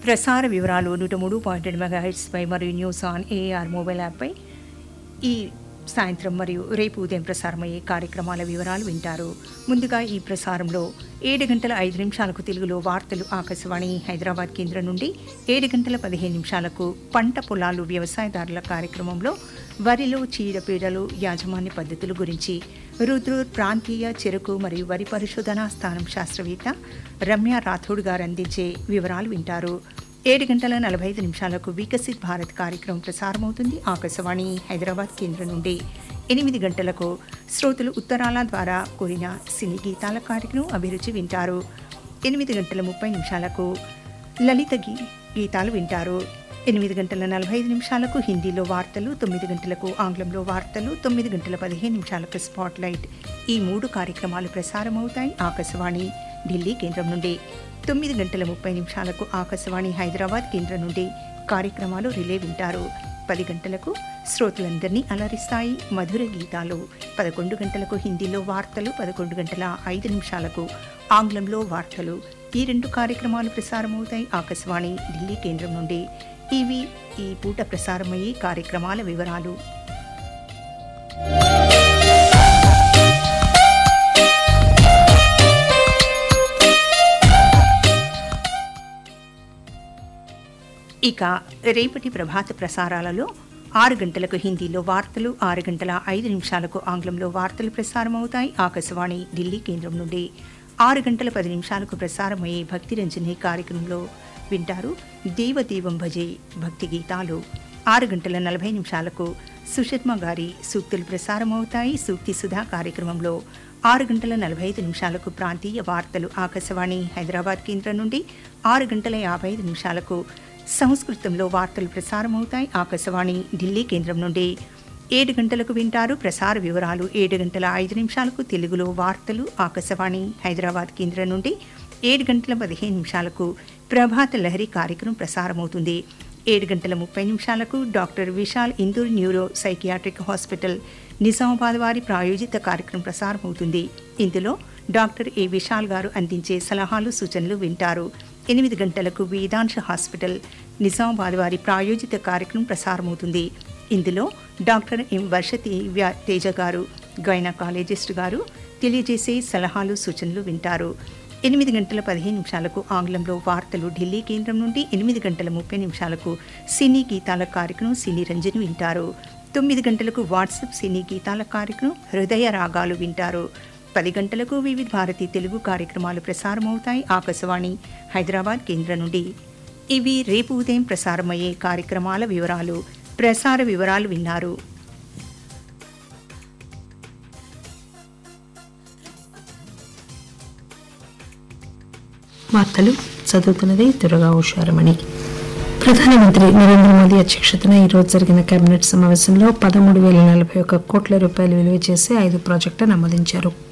ప్రసార వివరాలు నూట మూడు పాయింట్ రెండు మెగాహెట్స్పై మరియు న్యూస్ ఆన్ ఏఆర్ మొబైల్ యాప్పై ఈ సాయంత్రం మరియు రేపు ఉదయం ప్రసారమయ్యే కార్యక్రమాల వివరాలు వింటారు ముందుగా ఈ ప్రసారంలో ఏడు గంటల ఐదు నిమిషాలకు తెలుగులో వార్తలు ఆకాశవాణి హైదరాబాద్ కేంద్రం నుండి ఏడు గంటల పదిహేను నిమిషాలకు పంట పొలాలు వ్యవసాయదారుల కార్యక్రమంలో వరిలో చీడపీడలు యాజమాన్య పద్ధతుల గురించి రుద్రూర్ ప్రాంతీయ చెరుకు మరియు వరి పరిశోధనా స్థానం శాస్త్రవేత్త రమ్య రాథోడ్ గారు అందించే వివరాలు వింటారు ఏడు గంటల నలభై ఐదు నిమిషాలకు వికసిత్ భారత్ కార్యక్రమం ప్రసారమవుతుంది ఆకాశవాణి హైదరాబాద్ కేంద్రం నుండి ఎనిమిది గంటలకు శ్రోతలు ఉత్తరాల ద్వారా కోరిన సినీ గీతాల కార్యక్రమం అభిరుచి వింటారు ఎనిమిది గంటల ముప్పై నిమిషాలకు లలిత గీ గీతాలు వింటారు ఎనిమిది గంటల నలభై ఐదు నిమిషాలకు హిందీలో వార్తలు తొమ్మిది గంటలకు ఆంగ్లంలో వార్తలు తొమ్మిది గంటల పదిహేను నిమిషాలకు స్పాట్ లైట్ ఈ మూడు కార్యక్రమాలు ప్రసారమవుతాయి ఆకాశవాణి ఢిల్లీ కేంద్రం నుండి తొమ్మిది గంటల ముప్పై నిమిషాలకు ఆకాశవాణి హైదరాబాద్ కేంద్రం నుండి కార్యక్రమాలు రిలే వింటారు పది గంటలకు శ్రోతలందరినీ అలరిస్తాయి మధుర గీతాలు పదకొండు గంటలకు హిందీలో వార్తలు పదకొండు గంటల ఐదు నిమిషాలకు ఆంగ్లంలో వార్తలు ఈ రెండు కార్యక్రమాలు ప్రసారమవుతాయి ఆకాశవాణి ఢిల్లీ కేంద్రం నుండి ఇవి ఈ పూట ప్రసారమయ్యే కార్యక్రమాల వివరాలు ఇక రేపటి ప్రభాత ప్రసారాలలో ఆరు గంటలకు హిందీలో వార్తలు ఆరు గంటల ఐదు నిమిషాలకు ఆంగ్లంలో వార్తలు ప్రసారమవుతాయి ఆకాశవాణి ఢిల్లీ కేంద్రం నుండి ఆరు గంటల పది నిమిషాలకు ప్రసారమయ్యే భక్తి రంజని కార్యక్రమంలో వింటారు దేవదేవం భజే భక్తి గీతాలు ఆరు గంటల నలభై నిమిషాలకు సుషత్మ గారి సూక్తులు ప్రసారమవుతాయి సూక్తి సుధా కార్యక్రమంలో ఆరు గంటల నలభై ఐదు నిమిషాలకు ప్రాంతీయ వార్తలు ఆకాశవాణి హైదరాబాద్ కేంద్రం నుండి ఆరు గంటల యాభై ఐదు నిమిషాలకు సంస్కృతంలో వార్తలు ప్రసారమవుతాయి ఆకాశవాణి ఢిల్లీ కేంద్రం నుండి ఏడు గంటలకు వింటారు ప్రసార వివరాలు ఏడు గంటల ఐదు నిమిషాలకు తెలుగులో వార్తలు ఆకాశవాణి హైదరాబాద్ కేంద్రం నుండి ఏడు గంటల పదిహేను నిమిషాలకు ప్రభాత లహరి కార్యక్రమం ప్రసారమవుతుంది ఏడు గంటల ముప్పై నిమిషాలకు doctor Vishal Indur neuro psychiatric hospital Nizamabad వారి ప్రాయోజిత కార్యక్రమం ప్రసారమవుతుంది ఇందులో డాక్టర్ ఏ విశాల్ గారు అందించే సలహాలు సూచనలు వింటారు ఎనిమిది గంటలకు వేదాంశ హాస్పిటల్ నిజామాబాద్ వారి ప్రాయోజిత కార్యక్రమం ప్రసారమవుతుంది ఇందులో డాక్టర్ ఎం వర్షతి వ్య- తేజ గారు గైనకాలజిస్ట్ గారు తెలియజేసే సలహాలు సూచనలు వింటారు ఎనిమిది గంటల పదిహేను నిమిషాలకు ఆంగ్లంలో వార్తలు ఢిల్లీ కేంద్రం నుండి ఎనిమిది గంటల ముప్పై నిమిషాలకు సినీ గీతాల కార్యక్రమం సినీ రంజని వింటారు తొమ్మిది గంటలకు వాట్సాప్ సినీ గీతాల కార్యక్రమం హృదయ రాగాలు వింటారు పది గంటలకు వివిధ భారతి తెలుగు కార్యక్రమాలు ప్రసారమవుతాయి ఆకాశవాణి హైదరాబాద్ కేంద్రం నుండి ఇవి రేపు ఉదయం ప్రసారమయ్యే కార్యక్రమాల వివరాలు ప్రసార వివరాలు విన్నారు వార్తలు చదువుతున్నది దుర్గా ఉషారమణి ప్రధానమంత్రి నరేంద్ర మోదీ అధ్యక్షతన ఈ రోజు జరిగిన కేబినెట్ సమావేశంలో పదమూడు వేల నలభై ఒక్క కోట్ల రూపాయలు విలువ చేసే ఐదు ప్రాజెక్టులను ఆమోదించారు